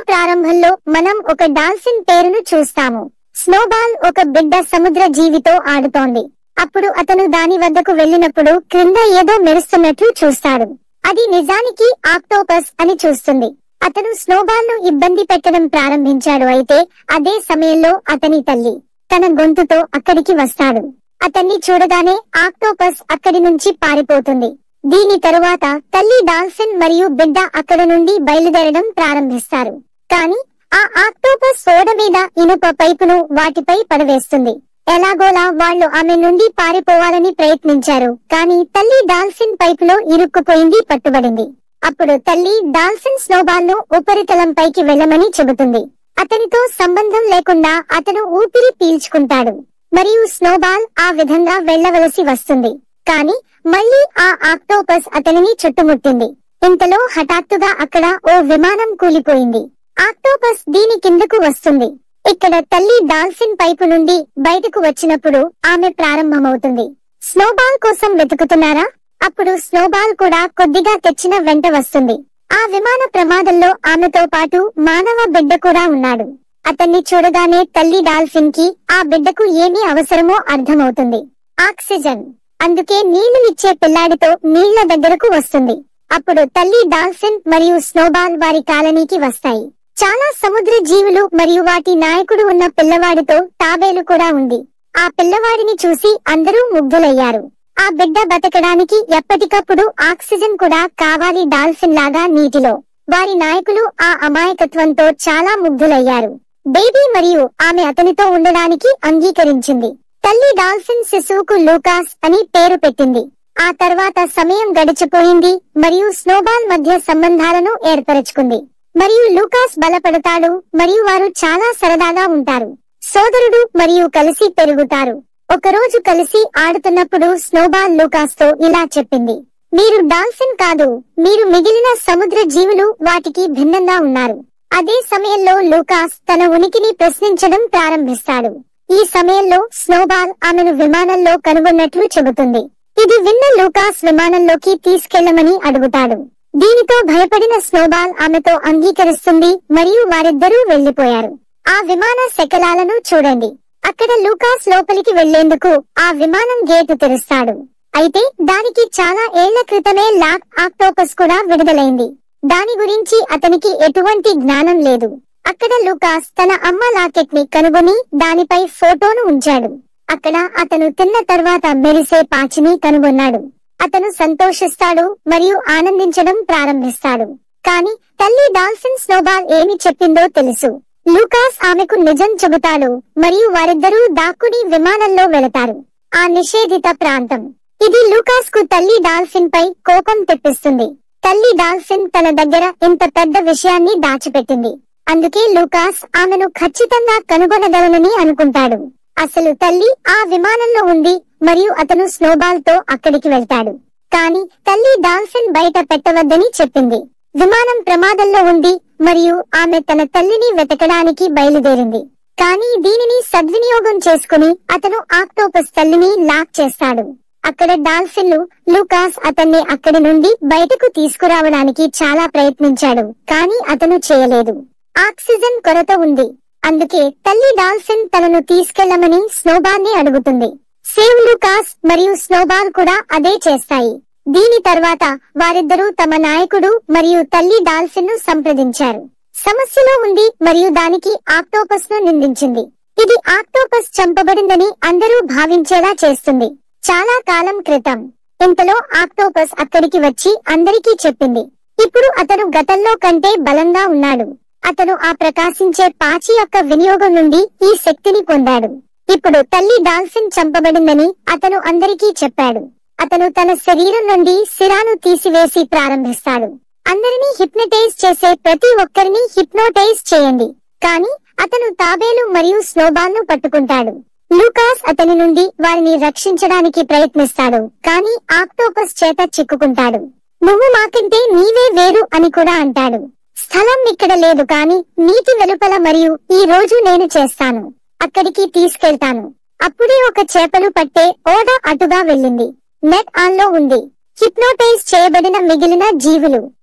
ప్రారంభంలో మనం ఒక డాల్ఫిన్ పేరును చూస్తాము స్నోబాల్ ఒక బిడ్డ సముద్ర జీవితో ఆడుతోంది అప్పుడు అతను దాని వద్దకు వెళ్ళినప్పుడు క్రింద ఏదో మెరుస్తున్నట్లు చూస్తాడు అది నిజానికి ఆక్టోపస్ అని చూస్తుంది అతను స్నోబాల్ ను ఇబ్బంది పెట్టడం ప్రారంభించాడు అయితే అదే సమయంలో అతని తల్లి తన గొంతుతో అక్కడికి వస్తాడు అతన్ని చూడగానే ఆక్టోపస్ అక్కడి నుంచి పారిపోతుంది దీని తరువాత తల్లి డాల్ఫిన్ మరియు బిడ్డ అక్కడ నుండి బయలుదేరడం ప్రారంభిస్తారు కానీ ఆ ఆక్టోపస్ ఓడ మీద ఇనుప పైపును వాటిపై పడవేస్తుంది ఎలాగోలా వాళ్ళు ఆమె నుండి పారిపోవాలని ప్రయత్నించారు కానీ తల్లి డాల్ఫిన్ పైపులో ఇరుక్కుపోయింది పట్టుబడింది అప్పుడు తల్లి డాల్ఫిన్ స్నోబాల్ ను ఉపరితలం పైకి వెళ్ళమని చెబుతుంది అతనితో సంబంధం లేకుండా అతను ఊపిరి పీల్చుకుంటాడు మరియు స్నోబాల్ ఆ విధంగా వెళ్ళవలసి వస్తుంది కానీ మళ్ళీ ఆ ఆక్టోపస్ అతనిని చుట్టుముట్టింది ఇంతలో హఠాత్తుగా అక్కడ ఓ విమానం కూలిపోయింది ఆక్టోపస్ దీని కిందకు వస్తుంది ఇక్కడ తల్లి డాల్ఫిన్ పైపు నుండి బయటకు వచ్చినప్పుడు ఆమె ప్రారంభమవుతుంది స్నోబాల్ కోసం వెతుకుతున్నారా అప్పుడు స్నోబాల్ కూడా కొద్దిగా తెచ్చిన వెంట వస్తుంది ఆ విమాన ప్రమాదంలో ఆమెతో పాటు మానవ బిడ్డ కూడా ఉన్నాడు అతన్ని చూడగానే తల్లి డాల్ఫిన్ కి ఆ బిడ్డకు ఏమి అవసరమో అర్థమవుతుంది ఆక్సిజన్ అందుకే నీళ్లు ఇచ్చే పిల్లాడితో నీళ్ల దగ్గరకు వస్తుంది అప్పుడు తల్లి డాల్ఫిన్ మరియు స్నోబాల్ వారి కాలనీకి వస్తాయి చాలా సముద్ర జీవులు మరియు వాటి నాయకుడు ఉన్న పిల్లవాడితో తాబేలు కూడా ఉంది ఆ పిల్లవాడిని చూసి అందరూ ముగ్ధులయ్యారు ఆ బిడ్డ బతకడానికి ఎప్పటికప్పుడు ఆక్సిజన్ కూడా కావాలి డాల్ఫిన్ లాగా నీటిలో వారి నాయకులు ఆ అమాయకత్వంతో చాలా ముగ్ధులయ్యారు బేబీ మరియు ఆమె అతనితో ఉండడానికి అంగీకరించింది తల్లి డాల్ఫిన్ శిశువుకు లూకాస్ అని పేరు పెట్టింది ఆ తర్వాత సమయం గడిచిపోయింది మరియు స్నోబాల్ మధ్య సంబంధాలను ఏర్పరచుకుంది మరియు లూకాస్ బలపడతాడు మరియు వారు చాలా సరదాగా ఉంటారు సోదరుడు మరియు కలిసి పెరుగుతారు ఒకరోజు కలిసి ఆడుతున్నప్పుడు స్నోబాల్ లూకాస్ తో ఇలా చెప్పింది మీరు డాల్ఫిన్ కాదు మీరు మిగిలిన సముద్ర జీవులు వాటికి భిన్నంగా ఉన్నారు అదే సమయంలో లూకాస్ తన ఉనికిని ప్రశ్నించడం ప్రారంభిస్తాడు ఈ సమయంలో స్నోబాల్ ఆమెను విమానంలో కనుగొన్నట్లు చెబుతుంది ఇది విన్న లూకాస్ విమానంలోకి తీసుకెళ్లమని అడుగుతాడు దీనితో భయపడిన స్నోబాల్ ఆమెతో అంగీకరిస్తుంది మరియు వారిద్దరూ వెళ్లిపోయారు ఆ విమాన శకలాలను చూడండి అక్కడ లూకాస్ లోపలికి వెళ్లేందుకు ఆ విమానం గేటు తెరుస్తాడు అయితే దానికి చాలా ఏళ్ల క్రితమే లాక్ ఆక్టోపస్ కూడా విడుదలైంది దాని గురించి అతనికి ఎటువంటి జ్ఞానం లేదు అక్కడ లూకాస్ తన అమ్మ లాకెట్ ని కనుగొని దానిపై ఫోటోను ఉంచాడు అక్కడ అతను తిన్న తర్వాత మెరిసే పాచిని కనుగొన్నాడు అతను సంతోషిస్తాడు మరియు ఆనందించడం ప్రారంభిస్తాడు కానీ తల్లి డాల్ఫిన్ స్నోబాల్ ఏమి చెప్పిందో తెలుసు లూకాస్ ఆమెకు నిజం చెబుతాడు మరియు వారిద్దరూ దాక్కుని విమానంలో వెళతారు ఆ నిషేధిత ప్రాంతం ఇది లూకాస్ కు తల్లి డాల్ఫిన్ పై కోపం తెప్పిస్తుంది తల్లి డాల్ఫిన్ తన దగ్గర ఇంత పెద్ద విషయాన్ని దాచిపెట్టింది అందుకే లూకాస్ ఆమెను ఖచ్చితంగా కనుగొనగలనని అనుకుంటాడు అసలు తల్లి ఆ విమానంలో ఉంది మరియు అతను స్నోబాల్ తో అక్కడికి వెళ్తాడు కానీ తల్లి డాల్ఫిన్ బయట పెట్టవద్దని చెప్పింది విమానం ప్రమాదంలో ఉంది మరియు ఆమె తన తల్లిని వెతకడానికి బయలుదేరింది కానీ దీనిని సద్వినియోగం చేసుకుని అతను ఆక్టోపస్ తల్లిని లాక్ చేస్తాడు అక్కడ డాల్ఫిన్లు లూకాస్ అతన్ని అక్కడి నుండి బయటకు తీసుకురావడానికి చాలా ప్రయత్నించాడు కానీ అతను చేయలేదు ఆక్సిజన్ కొరత ఉంది అందుకే తల్లి డాల్ఫిన్ తనను తీసుకెళ్లమని స్నోబాల్ ని అడుగుతుంది సేవ్ లూకాస్ మరియు స్నోబాల్ కూడా అదే చేస్తాయి దీని తర్వాత వారిద్దరూ తమ నాయకుడు మరియు తల్లి డాల్ఫిన్ ను సంప్రదించారు సమస్యలో ఉంది మరియు దానికి ఆక్టోపస్ ను నిందించింది ఇది ఆక్టోపస్ చంపబడిందని అందరూ భావించేలా చేస్తుంది చాలా కాలం క్రితం ఇంతలో ఆక్టోపస్ అక్కడికి వచ్చి అందరికీ చెప్పింది ఇప్పుడు అతను గతంలో కంటే బలంగా ఉన్నాడు అతను ఆ ప్రకాశించే పాచి యొక్క వినియోగం నుండి ఈ శక్తిని పొందాడు ఇప్పుడు తల్లి డాల్ఫిన్ చంపబడిందని అతను అందరికీ చెప్పాడు అతను తన శరీరం నుండి సిరాను తీసివేసి ప్రారంభిస్తాడు అందరినీ హిప్నటైజ్ చేసే ప్రతి ఒక్కరిని హిప్నోటైజ్ చేయండి కానీ అతను తాబేలు మరియు స్నోబాల్ ను పట్టుకుంటాడు లూకాస్ అతని నుండి వారిని రక్షించడానికి ప్రయత్నిస్తాడు కానీ ఆక్టోపస్ చేత చిక్కుకుంటాడు నువ్వు మాకంటే నీవే వేరు అని కూడా అంటాడు స్థలం ఇక్కడ లేదు కానీ నీటి వెలుపల మరియు ఈ రోజు నేను చేస్తాను అక్కడికి తీసుకెళ్తాను అప్పుడే ఒక చేపలు పట్టే ఓడ అటుగా వెళ్ళింది నెట్ ఆన్ లో ఉంది హిప్నోటైజ్ చేయబడిన మిగిలిన జీవులు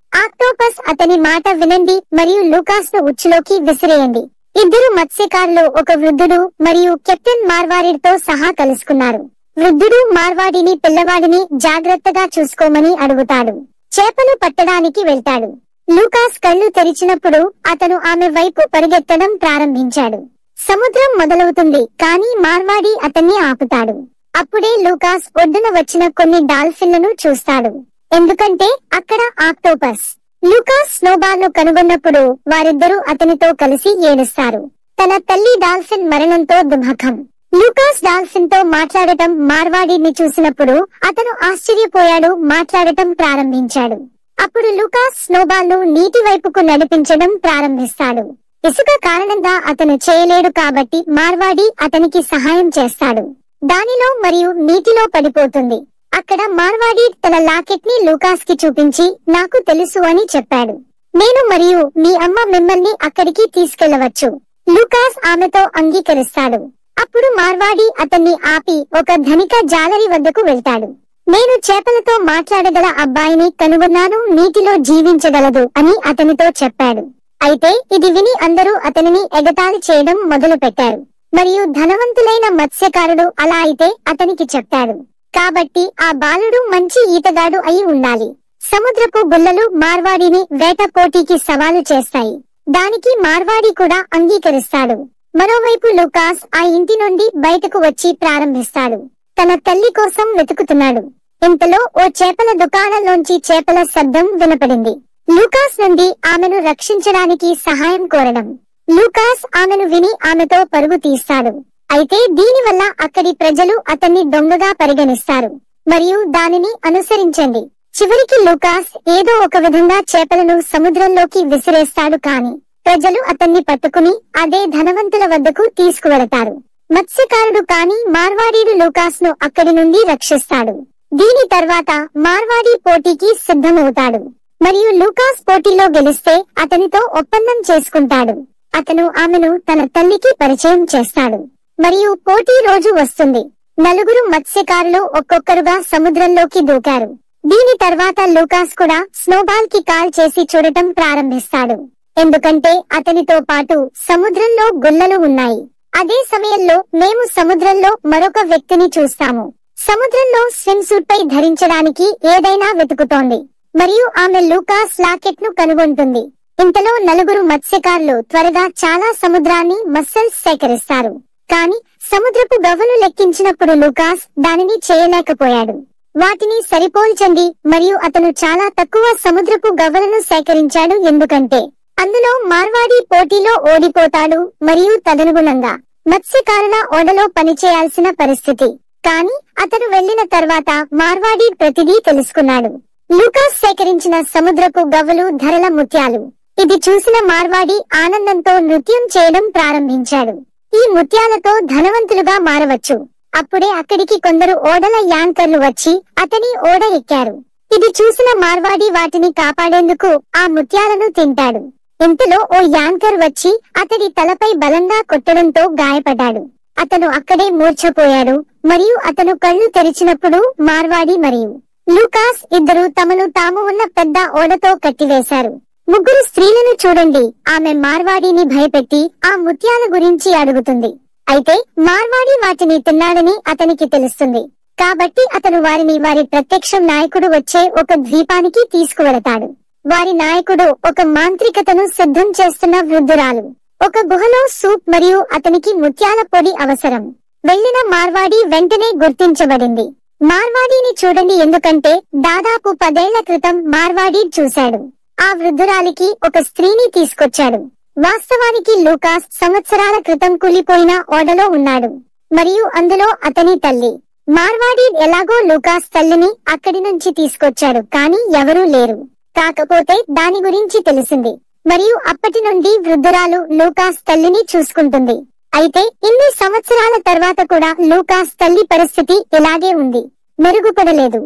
ఆక్టోపస్ అతని మాట వినండి మరియు లూకాస్ ను ఉచ్చులోకి విసిరేయండి ఇద్దరు మత్స్యకారులు ఒక వృద్ధుడు మరియు కెప్టెన్ మార్వాడితో సహా కలుసుకున్నారు వృద్ధుడు మార్వాడిని పిల్లవాడిని జాగ్రత్తగా చూసుకోమని అడుగుతాడు చేపలు పట్టడానికి వెళ్తాడు లూకాస్ కళ్ళు తెరిచినప్పుడు అతను ఆమె వైపు పరిగెత్తడం ప్రారంభించాడు సముద్రం మొదలవుతుంది కానీ మార్వాడి అతన్ని ఆపుతాడు అప్పుడే లూకాస్ ఒడ్డున వచ్చిన కొన్ని డాల్ఫిన్లను చూస్తాడు ఎందుకంటే అక్కడ ఆక్టోపస్ లూకాస్ స్నోబాల్ ను కనుగొన్నప్పుడు వారిద్దరూ అతనితో కలిసి ఏడుస్తారు తన తల్లి డాల్ఫిన్ మరణంతో దుమఖం లూకాస్ డాల్ఫిన్ తో మాట్లాడటం మార్వాడిని చూసినప్పుడు అతను ఆశ్చర్యపోయాడు మాట్లాడటం ప్రారంభించాడు అప్పుడు లూకాస్ స్నోబాల్ ను నీటి వైపుకు నడిపించడం ప్రారంభిస్తాడు ఇసుక కారణంగా అతను చేయలేడు కాబట్టి మార్వాడి అతనికి సహాయం చేస్తాడు దానిలో మరియు నీటిలో పడిపోతుంది అక్కడ మార్వాడి తన లాకెట్ ని లూకాస్ కి చూపించి నాకు తెలుసు అని చెప్పాడు నేను మరియు మీ అమ్మ మిమ్మల్ని అక్కడికి తీసుకెళ్లవచ్చు లూకాస్ ఆమెతో అంగీకరిస్తాడు అప్పుడు మార్వాడి అతన్ని ఆపి ఒక ధనిక జాలరి వద్దకు వెళ్తాడు నేను చేపలతో మాట్లాడగల అబ్బాయిని కనుగొన్నాను నీటిలో జీవించగలదు అని అతనితో చెప్పాడు అయితే ఇది విని అందరూ అతనిని ఎగతాళి చేయడం మొదలు పెట్టారు మరియు ధనవంతులైన మత్స్యకారుడు అలా అయితే అతనికి చెప్పాడు కాబట్టి ఆ బాలుడు మంచి ఈతగాడు అయి ఉండాలి సముద్రపు గుల్లలు మార్వాడిని వేట పోటీకి సవాలు చేస్తాయి దానికి మార్వాడి కూడా అంగీకరిస్తాడు మరోవైపు లూకాస్ ఆ ఇంటి నుండి బయటకు వచ్చి ప్రారంభిస్తాడు తన తల్లి కోసం వెతుకుతున్నాడు ఇంతలో ఓ చేపల దుకాణంలోంచి చేపల శబ్దం వినపడింది లూకాస్ నుండి ఆమెను రక్షించడానికి సహాయం కోరడం లూకాస్ ఆమెను విని ఆమెతో పరుగు తీస్తాడు అయితే దీనివల్ల అక్కడి ప్రజలు అతన్ని దొంగగా పరిగణిస్తారు మరియు దానిని అనుసరించండి చివరికి లూకాస్ ఏదో ఒక విధంగా చేపలను సముద్రంలోకి విసిరేస్తాడు కాని ప్రజలు అతన్ని పట్టుకుని అదే ధనవంతుల వద్దకు తీసుకువెళతారు మత్స్యకారుడు కాని మార్వాడీడు లూకాస్ ను అక్కడి నుండి రక్షిస్తాడు దీని తర్వాత మార్వాడి పోటీకి సిద్ధమవుతాడు మరియు లూకాస్ పోటీలో గెలిస్తే అతనితో ఒప్పందం చేసుకుంటాడు అతను ఆమెను తన తల్లికి పరిచయం చేస్తాడు మరియు పోటీ రోజు వస్తుంది నలుగురు మత్స్యకారులు ఒక్కొక్కరుగా సముద్రంలోకి దూకారు దీని తర్వాత లూకాస్ కూడా స్నోబాల్ కి కాల్ చేసి చూడటం ప్రారంభిస్తాడు ఎందుకంటే అతనితో పాటు సముద్రంలో గుల్లలు ఉన్నాయి అదే సమయంలో మేము సముద్రంలో మరొక వ్యక్తిని చూస్తాము సముద్రంలో స్విమ్ సూట్ పై ధరించడానికి ఏదైనా వెతుకుతోంది మరియు ఆమె లూకాస్ లాకెట్ ను కనుగొంటుంది ఇంతలో నలుగురు మత్స్యకారులు త్వరగా చాలా సముద్రాన్ని మస్సల్స్ సేకరిస్తారు కానీ సముద్రపు గవ్వలు లెక్కించినప్పుడు లూకాస్ దానిని చేయలేకపోయాడు వాటిని సరిపోల్చండి మరియు అతను చాలా తక్కువ సముద్రపు గవ్వలను సేకరించాడు ఎందుకంటే అందులో మార్వాడి పోటీలో ఓడిపోతాడు మరియు తదనుగుణంగా మత్స్యకారుల ఓడలో పనిచేయాల్సిన పరిస్థితి కానీ అతను వెళ్లిన తర్వాత మార్వాడి ప్రతిదీ తెలుసుకున్నాడు లూకాస్ సేకరించిన సముద్రపు గవ్వలు ధరల ముత్యాలు ఇది చూసిన మార్వాడి ఆనందంతో నృత్యం చేయడం ప్రారంభించాడు ఈ ముత్యాలతో ధనవంతులుగా మారవచ్చు అప్పుడే అక్కడికి కొందరు ఓడల యాంకర్లు వచ్చి అతని ఓడ ఎక్కారు ఇది చూసిన మార్వాడి వాటిని కాపాడేందుకు ఆ ముత్యాలను తింటాడు ఇంతలో ఓ యాంకర్ వచ్చి అతడి తలపై బలంగా కొట్టడంతో గాయపడ్డాడు అతను అక్కడే మూర్ఛపోయాడు మరియు అతను కళ్ళు తెరిచినప్పుడు మార్వాడి మరియు లూకాస్ ఇద్దరు తమను తాము ఉన్న పెద్ద ఓడతో కట్టివేశారు ముగ్గురు స్త్రీలను చూడండి ఆమె మార్వాడిని భయపెట్టి ఆ ముత్యాల గురించి అడుగుతుంది అయితే మార్వాడి వాటిని తిన్నాడని అతనికి తెలుస్తుంది కాబట్టి అతను వారిని వారి ప్రత్యక్షం నాయకుడు వచ్చే ఒక ద్వీపానికి తీసుకువెళతాడు వారి నాయకుడు ఒక మాంత్రికతను సిద్ధం చేస్తున్న వృద్ధురాలు ఒక గుహలో సూప్ మరియు అతనికి ముత్యాల పొడి అవసరం వెళ్లిన మార్వాడి వెంటనే గుర్తించబడింది మార్వాడిని చూడండి ఎందుకంటే దాదాపు పదేళ్ల క్రితం మార్వాడి చూశాడు ఆ వృద్ధురాలికి ఒక స్త్రీని తీసుకొచ్చాడు వాస్తవానికి లూకాస్ సంవత్సరాల క్రితం కూలిపోయిన ఓడలో ఉన్నాడు మరియు అందులో అతని తల్లి మార్వాడి ఎలాగో లూకాస్ తల్లిని అక్కడి నుంచి తీసుకొచ్చాడు కానీ ఎవరూ లేరు కాకపోతే దాని గురించి తెలిసింది మరియు అప్పటి నుండి వృద్ధురాలు లూకాస్ తల్లిని చూసుకుంటుంది అయితే ఇన్ని సంవత్సరాల తర్వాత కూడా లూకాస్ తల్లి పరిస్థితి ఇలాగే ఉంది మెరుగుపడలేదు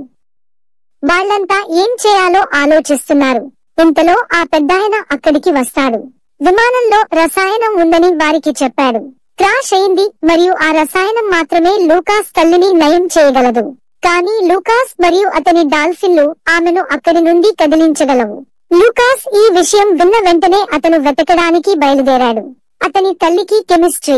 వాళ్ళంతా ఏం చేయాలో ఆలోచిస్తున్నారు ఇంతలో ఆ పెద్దాయన అక్కడికి వస్తాడు విమానంలో రసాయనం ఉందని వారికి చెప్పాడు క్రాష్ అయింది మరియు ఆ రసాయనం మాత్రమే లూకాస్ తల్లిని నయం చేయగలదు కానీ లూకాస్ మరియు అతని డాల్ఫిన్లు ఆమెను అక్కడి నుండి కదిలించగలవు లూకాస్ ఈ విషయం విన్న వెంటనే అతను వెతకడానికి బయలుదేరాడు అతని తల్లికి కెమిస్ట్రీ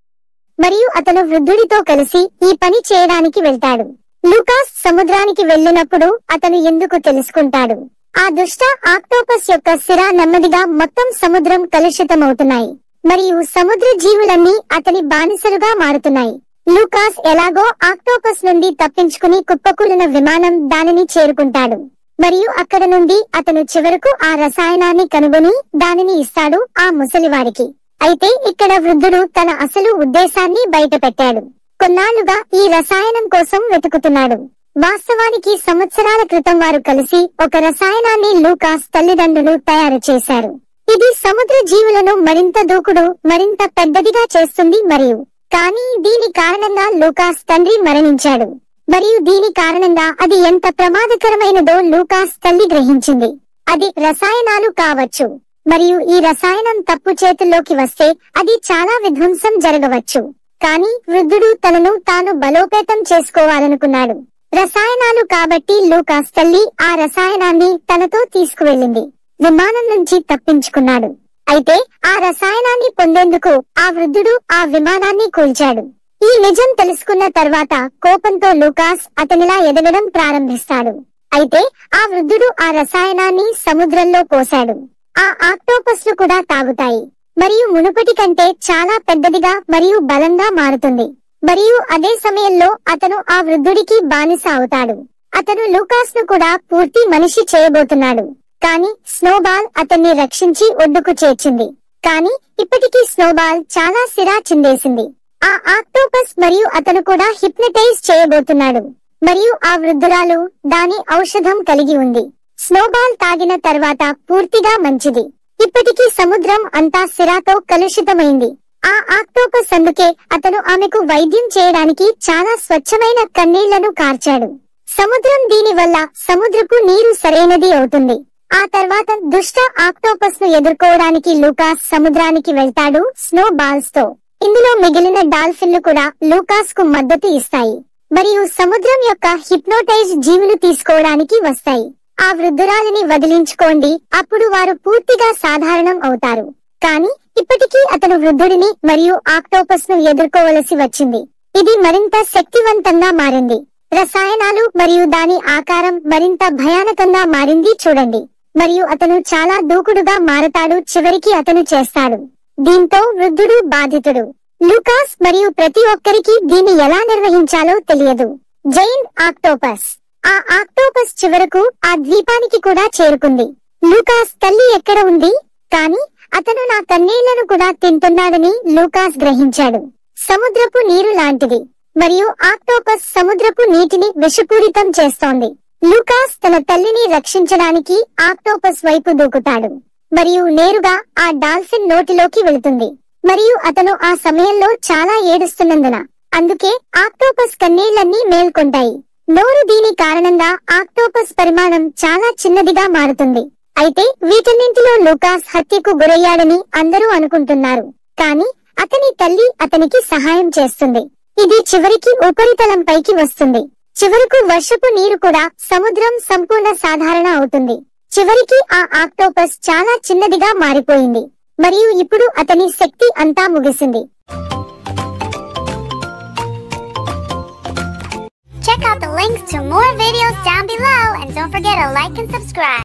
మరియు అతను వృద్ధుడితో కలిసి ఈ పని చేయడానికి వెళ్తాడు లూకాస్ సముద్రానికి వెళ్ళినప్పుడు అతను ఎందుకు తెలుసుకుంటాడు ఆ దుష్ట ఆక్టోపస్ యొక్క సిర నెమ్మదిగా మొత్తం సముద్రం కలుషితమవుతున్నాయి మరియు సముద్ర జీవులన్నీ అతని బానిసలుగా మారుతున్నాయి లూకాస్ ఎలాగో ఆక్టోపస్ నుండి తప్పించుకుని కుప్పకూలిన విమానం దానిని చేరుకుంటాడు మరియు అక్కడ నుండి అతను చివరకు ఆ రసాయనాన్ని కనుగొని దానిని ఇస్తాడు ఆ ముసలివాడికి అయితే ఇక్కడ వృద్ధుడు తన అసలు ఉద్దేశాన్ని బయటపెట్టాడు కొన్నాళ్లుగా ఈ రసాయనం కోసం వెతుకుతున్నాడు వాస్తవానికి సంవత్సరాల క్రితం వారు కలిసి ఒక రసాయనాన్ని లూకాస్ తల్లిదండ్రులు తయారు చేశారు ఇది సముద్ర జీవులను మరింత దూకుడు మరింత పెద్దదిగా చేస్తుంది మరియు కానీ దీని కారణంగా లూకాస్ తండ్రి మరణించాడు మరియు దీని కారణంగా అది ఎంత ప్రమాదకరమైనదో లూకాస్ తల్లి గ్రహించింది అది రసాయనాలు కావచ్చు మరియు ఈ రసాయనం తప్పు చేతుల్లోకి వస్తే అది చాలా విధ్వంసం జరగవచ్చు కానీ వృద్ధుడు తనను తాను బలోపేతం చేసుకోవాలనుకున్నాడు రసాయనాలు కాబట్టి లూకాస్ తల్లి ఆ రసాయనాన్ని తనతో తీసుకువెళ్ళింది విమానం నుంచి తప్పించుకున్నాడు అయితే ఆ రసాయనాన్ని పొందేందుకు ఆ వృద్ధుడు ఆ విమానాన్ని కూల్చాడు ఈ నిజం తెలుసుకున్న తర్వాత కోపంతో లూకాస్ అతనిలా ఎదగడం ప్రారంభిస్తాడు అయితే ఆ వృద్ధుడు ఆ రసాయనాన్ని సముద్రంలో పోశాడు ఆ ఆక్టోపస్లు కూడా తాగుతాయి మరియు మునుపటి కంటే చాలా పెద్దదిగా మరియు బలంగా మారుతుంది మరియు అదే సమయంలో అతను ఆ వృద్ధుడికి బానిస అవుతాడు అతను లూకాస్ ను కూడా పూర్తి మనిషి చేయబోతున్నాడు కానీ స్నోబాల్ అతన్ని రక్షించి ఒడ్డుకు చేర్చింది కానీ ఇప్పటికీ స్నోబాల్ చాలా సిరా చిందేసింది ఆ ఆక్టోపస్ మరియు అతను కూడా హిప్నటైజ్ చేయబోతున్నాడు మరియు ఆ వృద్ధురాలు దాని ఔషధం కలిగి ఉంది స్నోబాల్ తాగిన తర్వాత పూర్తిగా మంచిది ఇప్పటికీ సముద్రం అంతా సిరాతో కలుషితమైంది ఆ ఆక్టోపస్ అందుకే అతను ఆమెకు వైద్యం చేయడానికి చాలా స్వచ్ఛమైన కన్నీళ్లను కార్చాడు సముద్రం దీని వల్ల సముద్రపు నీరు సరైనది అవుతుంది ఆ తర్వాత దుష్ట ఆక్టోపస్ ను ఎదుర్కోవడానికి లూకాస్ సముద్రానికి వెళ్తాడు స్నో బాల్స్ తో ఇందులో మిగిలిన డాల్ఫిన్లు కూడా లూకాస్ కు మద్దతు ఇస్తాయి మరియు సముద్రం యొక్క హిప్నోటైజ్ జీవులు తీసుకోవడానికి వస్తాయి ఆ వృద్ధురాలిని వదిలించుకోండి అప్పుడు వారు పూర్తిగా సాధారణం అవుతారు కానీ ఇప్పటికీ అతను వృద్ధుడిని మరియు ఆక్టోపస్ ను ఎదుర్కోవలసి వచ్చింది ఇది మరింత శక్తివంతంగా మారింది రసాయనాలు మరియు దాని ఆకారం మరింత భయానకంగా మారింది చూడండి మరియు అతను చాలా దూకుడుగా మారతాడు చివరికి అతను చేస్తాడు దీంతో వృద్ధుడు బాధితుడు లూకాస్ మరియు ప్రతి ఒక్కరికి దీన్ని ఎలా నిర్వహించాలో తెలియదు జైన్ ఆక్టోపస్ ఆ ఆక్టోపస్ చివరకు ఆ ద్వీపానికి కూడా చేరుకుంది లూకాస్ తల్లి ఎక్కడ ఉంది కానీ అతను నా కన్నీళ్లను కూడా తింటున్నాడని లూకాస్ గ్రహించాడు సముద్రపు నీరు లాంటిది మరియు ఆక్టోపస్ సముద్రపు నీటిని విషపూరితం చేస్తోంది లూకాస్ తన తల్లిని రక్షించడానికి ఆక్టోపస్ వైపు దూకుతాడు మరియు నేరుగా ఆ డాల్ఫిన్ నోటిలోకి వెళుతుంది మరియు అతను ఆ సమయంలో చాలా ఏడుస్తున్నందున అందుకే ఆక్టోపస్ కన్నీళ్లన్నీ మేల్కొంటాయి నోరు దీని కారణంగా ఆక్టోపస్ పరిమాణం చాలా చిన్నదిగా మారుతుంది అయితే వీటన్నింటిలో లూకాస్ హత్యకు గురయ్యాడని అందరూ అనుకుంటున్నారు కానీ అతని తల్లి అతనికి సహాయం చేస్తుంది ఇది చివరికి ఉపరితలంపైకి వస్తుంది చివరకు వర్షపు నీరు కూడా సముద్రం సంపూర్ణ సాధారణ అవుతుంది చివరికి ఆ ఆక్టోపస్ చాలా చిన్నదిగా మారిపోయింది మరియు ఇప్పుడు అతని శక్తి అంతా ముగిసింది Check out the links to more videos down below and don't forget to like and subscribe.